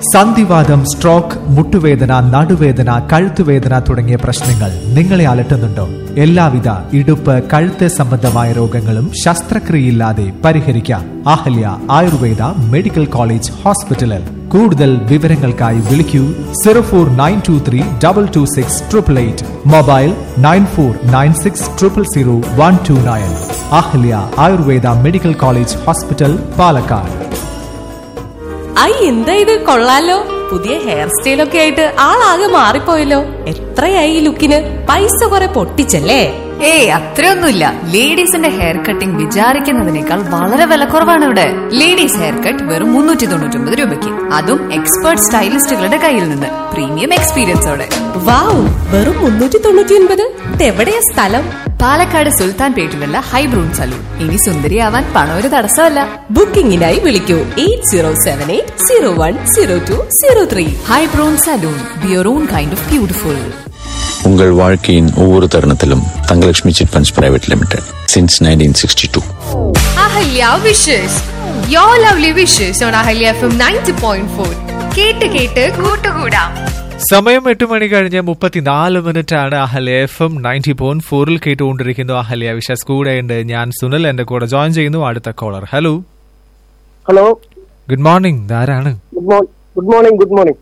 സന്ധിവാദം സ്ട്രോക്ക് മുട്ടുവേദന നടുവേദന കഴുത്തുവേദന തുടങ്ങിയ പ്രശ്നങ്ങൾ നിങ്ങളെ അലട്ടുന്നുണ്ടോ എല്ലാവിധ ഇടുപ്പ് കഴുത്ത് സംബന്ധമായ രോഗങ്ങളും ശസ്ത്രക്രിയയില്ലാതെ പരിഹരിക്കാം അഹല്യ ആയുർവേദ മെഡിക്കൽ കോളേജ് ഹോസ്പിറ്റലിൽ കൂടുതൽ വിവരങ്ങൾക്കായി വിളിക്കൂ zero four nine two three double two six triple eight mobile nine four nine six triple zero one two nine Ahalya Ayurveda medical college hospital Palakkad ഐ എന്താ ഇത് കൊള്ളാലോ പുതിയ ഹെയർ സ്റ്റൈലൊക്കെ ആയിട്ട് ആളാകെ മാറിപ്പോയല്ലോ എത്രയായി ഈ ലുക്കിന് പൈസ കുറെ പൊട്ടിച്ചല്ലേ ഏയ് അത്രയൊന്നുമില്ല ലേഡീസിന്റെ ഹെയർ കട്ടിംഗ് വിചാരിക്കുന്നതിനേക്കാൾ വളരെ വിലക്കുറവാണ് ഇവിടെ ലേഡീസ് ഹെയർ കട്ട് വെറും മുന്നൂറ്റി തൊണ്ണൂറ്റി ഒമ്പത് രൂപയ്ക്ക് അതും എക്സ്പേർട്ട് സ്റ്റൈലിസ്റ്റുകളുടെ കയ്യിൽ നിന്ന് പ്രീമിയം എക്സ്പീരിയൻസോടെ വാവ് വെറും മുന്നൂറ്റി തൊണ്ണൂറ്റി ഒൻപത് ഇതെവിടെയാ സ്ഥലം പാലക്കാട് സുൽത്താൻ പേട്ടിലുള്ള ഹൈബ്രൂൺ സലൂൺ ഇനി സുന്ദരിയാവാൻ പണം ഒരു തടസ്സമല്ല ബുക്കിംഗിനായി വിളിക്കൂ eight zero seven eight zero one zero two zero three ஹைப்ரோன் salon be your own kind of beautiful உங்கள் வாழ்க்கையின் ஒவ்வொரு தருணத்திலும் Thangalakshmi chit funds private limited since nineteen sixty two Ahalya wishes you lovely wishes on Ahalya F M ninety point four കേട്ട് കേട്ട് കൂട്ടുകൂടാം സമയം എട്ട് മണി കഴിഞ്ഞ് മുപ്പത്തിനാല് മിനിറ്റ് ആണ് Ahalya F M ninety point ഫോറിൽ കേട്ടുകൊണ്ടിരിക്കുന്നു അഹല്യ വിശ്വാസ് കൂടെയുണ്ട് ഞാൻ സുനിൽ എന്റെ കൂടെ ജോയിൻ ചെയ്യുന്നു അടുത്ത caller hello hello good morning ഇതാരാണ് good morning good morning good morning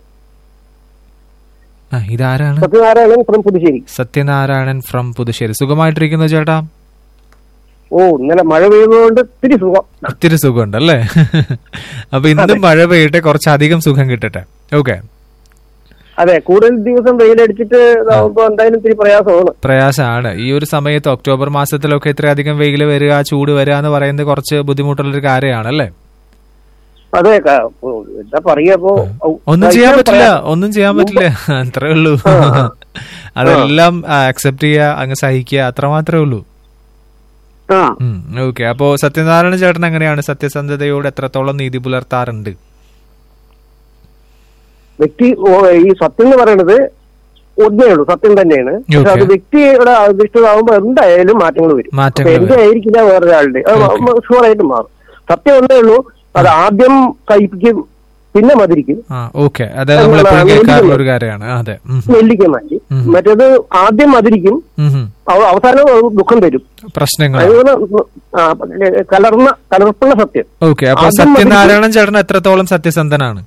ആ, ഇതാരാണ് സത്യനാരായണൻ ഫ്രം പുതുശ്ശേരി സത്യനാരായണൻ ഫ്രം പുതുശ്ശേരി സുഖമായിട്ടിരിക്കുന്നു ചേട്ടാ ഓ ഇന്നലെ മഴ പെയ്യുന്നതുകൊണ്ട് ഇത്തിരി സുഖം ഒത്തിരി സുഖമുണ്ട് അല്ലേ അപ്പൊ ഇന്നും മഴ പെയ്യട്ടെ കുറച്ചധികം സുഖം കിട്ടട്ടെ ഓക്കെ അതെ കൂടുതൽ ദിവസം വെയിലടിച്ചിട്ട് ഇതാവുമ്പോ എന്തായാലും ഇത്തിരി പ്രയാസമാണ് പ്രയാസമാണ് ഈ ഒരു സമയത്ത് ഒക്ടോബർ മാസത്തിലൊക്കെ ഇത്രയധികം വെയിൽ വരിക ചൂട് വരിക എന്ന് പറയുന്നത് കുറച്ച് ബുദ്ധിമുട്ടുള്ളൊരു കാര്യമാണ് അല്ലേ അതെ ക- ഓ, എന്താ പറയാ ഇപ്പോ ഔ, ഒന്നും ചെയ്യാൻ ഭയങ്കര പറ്റില്ല പ്രയാസം. ഒന്നും ചെയ്യാൻ പറ്റില്ല അത്രേ ഉള്ളൂ അതെല്ലാം അക്സെപ്റ്റ് ചെയ്യുക അങ്ങ് സഹിക്കുക അത്ര മാത്രമേ ഉള്ളൂ ആ ഓക്കെ അപ്പോ സത്യനാരായണ ചേട്ടൻ എങ്ങനെയാണ് സത്യസന്ധതയോട് എത്രത്തോളം നീതി പുലർത്താറുണ്ട് വ്യക്തി ഓ, ഈ സത്യം എന്ന് പറയുന്നത് ഒന്നേ ഉള്ളൂ സത്യം തന്നെയാണ് പക്ഷെ അത് Okay. വ്യക്തിയുടെ അധിഷ്ഠിതമാകുമ്പോ എന്തായാലും മാറ്റങ്ങൾ വരും മാറ്റങ്ങൾ അപ്പൊ എന്റെ വരും. ആയിരിക്കില്ല വേറൊരാളുടെ Okay. ഷുവറായിട്ടും മാറും സത്യം ഒന്നേ ഉള്ളൂ അത് ആദ്യം സഹിപ്പിക്കും പിന്നെ മതിരിക്കും ആ ഓക്കെ അത് നമ്മൾ എപ്പോഴും കേൾക്കാറുള്ള ഒരു കാര്യമാണ് അതെ ഉം. നെല്ലിക്ക മാറ്റി ഉം. മറ്റേത് ആദ്യം മതിരിക്കും ഉം, ഉം. അവ- അവസാനം അത് ദുഃഖം തരും പ്രശ്നങ്ങൾ അതുപോലെ ആ, കലർന്ന കലർപ്പുള്ള സത്യം ഓക്കെ അപ്പൊ ആദ്യം സത്യനാരായണൻ ചേട്ടൻ എത്രത്തോളം സത്യസന്ധനാണ്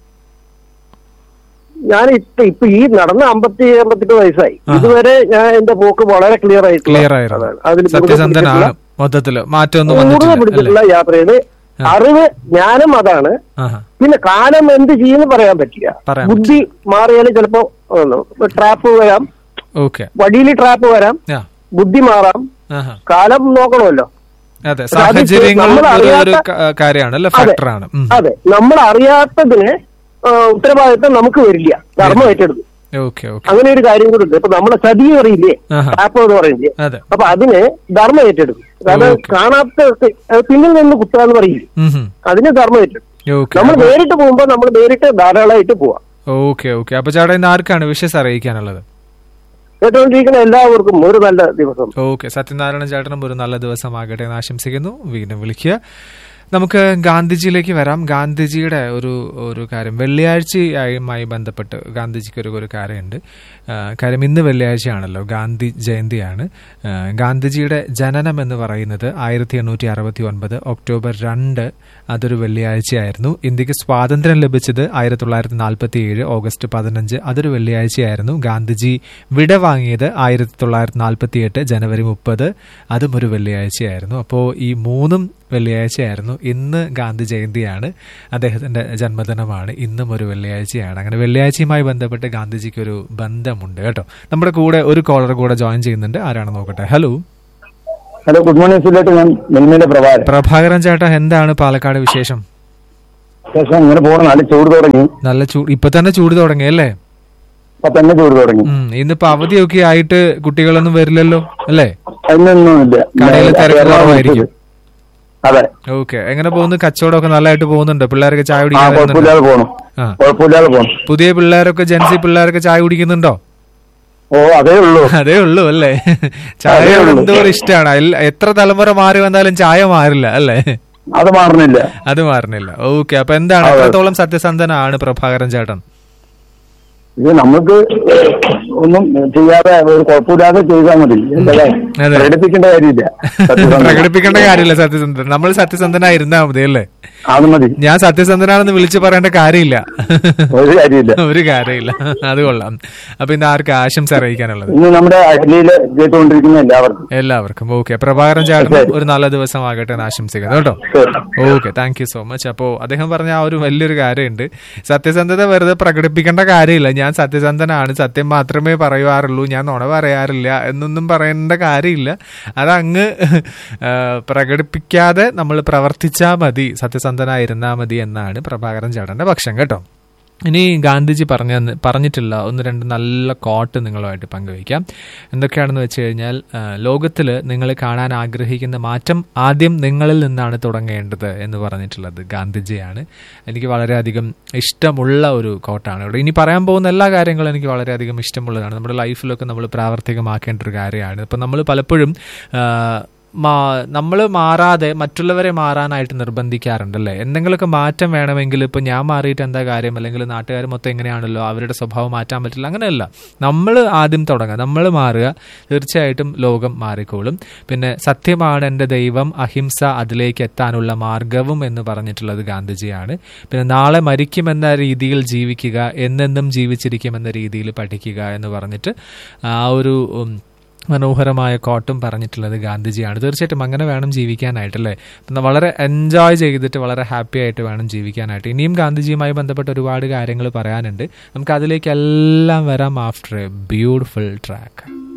ഞാൻ ഇപ്പൊ ഇപ്പൊ ഈ നടന്ന അമ്പത്തി അമ്പത്തെട്ട് വയസ്സായി ആഹാ. ഇതുവരെ ഞാൻ എന്റെ പോക്ക് വളരെ ക്ലിയർ ആയിട്ട് ക്ലിയർ ആയിരുന്നു സത്യസന്ധനാണ് മൊത്തത്തില് മാറ്റമൊന്നും കൂടുതൽ വന്നിട്ടില്ല പിടിച്ചിട്ടുള്ള അല്ലേ യാത്രയില് ആ. അറിവ് ജ്ഞാനം അതാണ് ആഹാ. പിന്നെ കാലം എന്ത് ചെയ്യുമെന്ന് പറയാൻ പറ്റില്ല പറയാൻ ബുദ്ധി മാറിയാലും ചിലപ്പോ ട്രാപ്പ് വരാം ഓക്കെ വടിയിൽ ട്രാപ്പ് വരാം ആ ബുദ്ധി മാറാം ആഹാ. കാലം നോക്കണമല്ലോ അതെ പക്ഷെ അത് സാഹചര്യങ്ങൾ നമ്മൾ ഒരു ഒരു അറിയാത്ത- ക- കാര്യമാണ് അല്ലെ അതെ ഫാക്ടറാണ് ഉം. അതെ നമ്മൾ അറിയാത്തതിന് ആ, ഉത്തരവാദിത്തം നമുക്ക് വരില്ല ധർമ്മം ഏറ്റെടുക്കും ഓക്കെ ഓക്കെ അങ്ങനെ ഒരു കാര്യം കൂടെ ഉണ്ട് ഇപ്പൊ നമ്മളെ ചതി അറിയില്ലേ ആഹാ. ട്രാപ്പ് എന്ന് പറയില്ലേ അതെ അപ്പൊ അതിന് ധർമ്മം ഏറ്റെടുക്കും അത് ഓക്കെ. കാണാത്ത അത് പിന്നിൽ നിന്ന് കുത്താന്ന് പറയില്ലേ ഉം, ഉം. അതിന് ധർമ്മം ഏറ്റെടുക്കും ഓക്കെ നമ്മൾ അപ്പൊ- നേരിട്ട് പോകുമ്പോ നമ്മൾ നേരിട്ട് ധാരാളമായിട്ട് പോവാം ഓക്കെ ഓക്കെ അപ്പൊ ചേട്ടാ ഇന്ന് ആർക്കാണ് വിഷസ് അറിയിക്കാനുള്ളത് കേട്ടുകൊണ്ടിരിക്കുന്ന എല്ലാവർക്കും ഒരു നല്ല ദിവസം ഓക്കെ സത്യനാരായണ ചേട്ടനും ഒരു നല്ല ദിവസമാകട്ടെ എന്ന് ആശംസിക്കുന്നു വീണ്ടും വിളിക്കുക നമുക്ക് ഗാന്ധിജിയിലേക്ക് വരാം ഗാന്ധിജിയുടെ ഒരു ഒരു കാര്യം വെള്ളിയാഴ്ചയുമായി ബന്ധപ്പെട്ട് ഗാന്ധിജിക്ക് ഒരു ഒരു കാര്യമുണ്ട് ആ, കാര്യം ഇന്ന് വെള്ളിയാഴ്ചയാണല്ലോ ഗാന്ധി ജയന്തിയാണ് ആ, ഗാന്ധിജിയുടെ ജനനം എന്ന് പറയുന്നത് ആയിരത്തി എണ്ണൂറ്റി അറുപത്തി ഒൻപത് ഒക്ടോബർ രണ്ട് അതൊരു വെള്ളിയാഴ്ചയായിരുന്നു ഇന്ത്യക്ക് സ്വാതന്ത്ര്യം ലഭിച്ചത് ആയിരത്തി തൊള്ളായിരത്തി നാൽപ്പത്തി ഏഴ് ഓഗസ്റ്റ് പതിനഞ്ച് അതൊരു വെള്ളിയാഴ്ചയായിരുന്നു ഗാന്ധിജി വിട വാങ്ങിയത് ആയിരത്തി തൊള്ളായിരത്തി നാൽപ്പത്തി എട്ട് ജനുവരി മുപ്പത് അതും ഒരു വെള്ളിയാഴ്ചയായിരുന്നു അപ്പോൾ ഈ മൂന്നും വെള്ളിയാഴ്ചയായിരുന്നു ഇന്ന് ഗാന്ധി ജയന്തിയാണ് അദ്ദേഹത്തിന്റെ ജന്മദിനമാണ് ഇന്നും ഒരു വെള്ളിയാഴ്ചയാണ് അങ്ങനെ വെള്ളിയാഴ്ചയുമായി ബന്ധപ്പെട്ട് ഗാന്ധിജിക്ക് ഒരു ബന്ധമുണ്ട് കേട്ടോ നമ്മുടെ കൂടെ ഒരു കോളർ കൂടെ ജോയിൻ ചെയ്യുന്നുണ്ട് ആരാണ് നോക്കട്ടെ ഹലോ ഹലോ ഗുഡ് മോർണിംഗ് സുലേട്ട് ഞാൻ നെൽമേലെ പ്രഭാരം പ്രഭാകരൻ ചേട്ടാ എന്താണ് പാലക്കാട് വിശേഷം ശേഷം ഇങ്ങനെ പോകണം നല്ല ചൂട് തുടങ്ങി നല്ല ചൂട് ഇപ്പൊ തന്നെ ചൂട് തുടങ്ങി അല്ലേ അപ്പൊ തന്നെ ചൂട് തുടങ്ങി ഉം, ഇന്നിപ്പോ അവധിയൊക്കെ ആയിട്ട് കുട്ടികളൊന്നും വരില്ലല്ലോ അല്ലേ അതിനൊന്നും ഇല്ല കടയിൽ തിരക്ക് കുറവായിരിക്കും അതെ ഓക്കെ എങ്ങനെ പോകുന്നു കച്ചവടമൊക്കെ നല്ലതായിട്ട് പോകുന്നുണ്ട് പിള്ളേരൊക്കെ ചായ ആ കുടിക്കാൻ കുഴപ്പമില്ലാതെ വരുന്നുണ്ടോ? പോണം ആ കുഴപ്പമില്ലാതെ പോണം പുതിയ പിള്ളേരൊക്കെ ജെൻസി പിള്ളേരൊക്കെ ചായ കുടിക്കുന്നുണ്ടോ ഓ അതേ ഉള്ളൂ അതേ ഉള്ളൂ അല്ലേ ചായയോട് ഉള്ളൂ. എന്തോ ഒരു ഇഷ്ടമാണ് എത്ര തലമുറ മാറി വന്നാലും ചായ മാറില്ല അല്ലേ അത് മാറണില്ല അത് മാറുന്നില്ല ഓക്കെ അപ്പൊ എന്താണ് അതെ. എത്രത്തോളം സത്യസന്ധനാണ് പ്രഭാകരൻ ചേട്ടൻ ഇത് നമുക്ക് ഒന്നും ചെയ്യാതെ ഒരു കുഴപ്പമില്ലാതെ ചെയ്താൽ മതി അല്ലേ അതെ. പ്രകടിപ്പിക്കേണ്ട കാര്യമില്ല സത്യസന്ധത. പ്രകടിപ്പിക്കേണ്ട കാര്യമില്ല സത്യസന്ധൻ നമ്മൾ സത്യസന്ധനായിരുന്നാ മതി അല്ലേ അത് മതി ഞാൻ സത്യസന്ധനാണെന്ന് വിളിച്ചു പറയേണ്ട കാര്യമില്ല ഒരു കാര്യമില്ല ഒരു കാര്യമില്ല അത് കൊള്ളാം അപ്പൊ ഇന്ന് ആർക്ക് ആശംസ അറിയിക്കാനുള്ളത് ഇന്ന് നമ്മുടെ അഹലിയില് കേട്ടുകൊണ്ടിരിക്കുന്ന എല്ലാവർക്കും എല്ലാവർക്കും ഓക്കെ പ്രഭാകരൻ ചേട്ടൻ ഒരു നല്ല ദിവസമാകട്ടെ എന്ന് ആശംസിക്കുന്നു കേട്ടോ ശരി. Okay thank you so much അപ്പോൾ അദ്ദേഹം പറഞ്ഞ ആ ഒരു വലിയൊരു കാര്യമുണ്ട് സത്യസന്ധത വെറുതെ പ്രകടിപ്പിക്കേണ്ട കാര്യമില്ല ഞാൻ സത്യസന്ധനാണ് സത്യം മാത്രമേ പറയാറുള്ളൂ ഞാൻ നുണ പറയാറില്ല എന്നൊന്നും പറയേണ്ട കാര്യമില്ല അതങ്ങ് ആ, പ്രകടിപ്പിക്കാതെ നമ്മൾ പ്രവർത്തിച്ചാൽ മതി സത്യസന്ധനായിരുന്നാൽ മതി എന്നാണ് പ്രഭാകരൻ ചേട്ടന്റെ പക്ഷം കേട്ടോ ഇനി ഗാന്ധിജി പറഞ്ഞ പറഞ്ഞിട്ടുള്ള ഒന്ന് രണ്ട് നല്ല കോട്ട് നിങ്ങളുമായിട്ട് പങ്കുവയ്ക്കാം എന്തൊക്കെയാണെന്ന് വെച്ച് കഴിഞ്ഞാൽ ലോകത്തിൽ നിങ്ങൾ കാണാൻ ആഗ്രഹിക്കുന്ന മാറ്റം ആദ്യം നിങ്ങളിൽ നിന്നാണ് തുടങ്ങേണ്ടത് എന്ന് പറഞ്ഞിട്ടുള്ളത് ഗാന്ധിജിയാണ് എനിക്ക് വളരെയധികം ഇഷ്ടമുള്ള ഒരു കോട്ടാണ് ഇവിടെ ഇനി പറയാൻ പോകുന്ന എല്ലാ കാര്യങ്ങളും എനിക്ക് വളരെയധികം ഇഷ്ടമുള്ളതാണ് നമ്മുടെ ലൈഫിലൊക്കെ നമ്മൾ പ്രാവർത്തികമാക്കേണ്ട ഒരു കാര്യമാണ് ഇപ്പം നമ്മൾ പലപ്പോഴും ആ, നമ്മൾ മാറാതെ മറ്റുള്ളവരെ മാറാനായിട്ട് നിർബന്ധിക്കാറുണ്ടല്ലേ എന്തെങ്കിലുമൊക്കെ മാറ്റം വേണമെങ്കിൽ ഇപ്പം ഞാൻ മാറിയിട്ട് എന്താ കാര്യം അല്ലെങ്കിൽ നാട്ടുകാർ മൊത്തം എങ്ങനെയാണല്ലോ അവരുടെ സ്വഭാവം മാറ്റാൻ പറ്റില്ല അങ്ങനെയല്ല നമ്മൾ ആദ്യം തുടങ്ങുക നമ്മൾ മാറുക തീർച്ചയായിട്ടും ലോകം മാറിക്കോളും പിന്നെ സത്യമാണ് എൻ്റെ ദൈവം അഹിംസ അതിലേക്ക് എത്താനുള്ള മാർഗവും എന്ന് പറഞ്ഞിട്ടുള്ളത് ഗാന്ധിജിയാണ് പിന്നെ നാളെ മരിക്കുമെന്ന രീതിയിൽ ജീവിക്കുക എന്നെന്നും ജീവിച്ചിരിക്കുമെന്ന രീതിയിൽ പഠിക്കുക എന്ന് പറഞ്ഞിട്ട് ആ ഒരു ഉം, മനോഹരമായ കോട്ടും പറഞ്ഞിട്ടുള്ളത് ഗാന്ധിജിയാണ് തീർച്ചയായിട്ടും അങ്ങനെ വേണം ജീവിക്കാനായിട്ടല്ലേ പിന്നെ വളരെ എൻജോയ് ചെയ്തിട്ട് വളരെ ഹാപ്പി ആയിട്ട് വേണം ജീവിക്കാനായിട്ട് ഇനിയും ഗാന്ധിജിയുമായി ബന്ധപ്പെട്ട ഒരുപാട് കാര്യങ്ങൾ പറയാനുണ്ട് നമുക്ക് അതിലേക്കെല്ലാം വരാം ആഫ്റ്റർ എ ബ്യൂട്ടിഫുൾ ട്രാക്ക്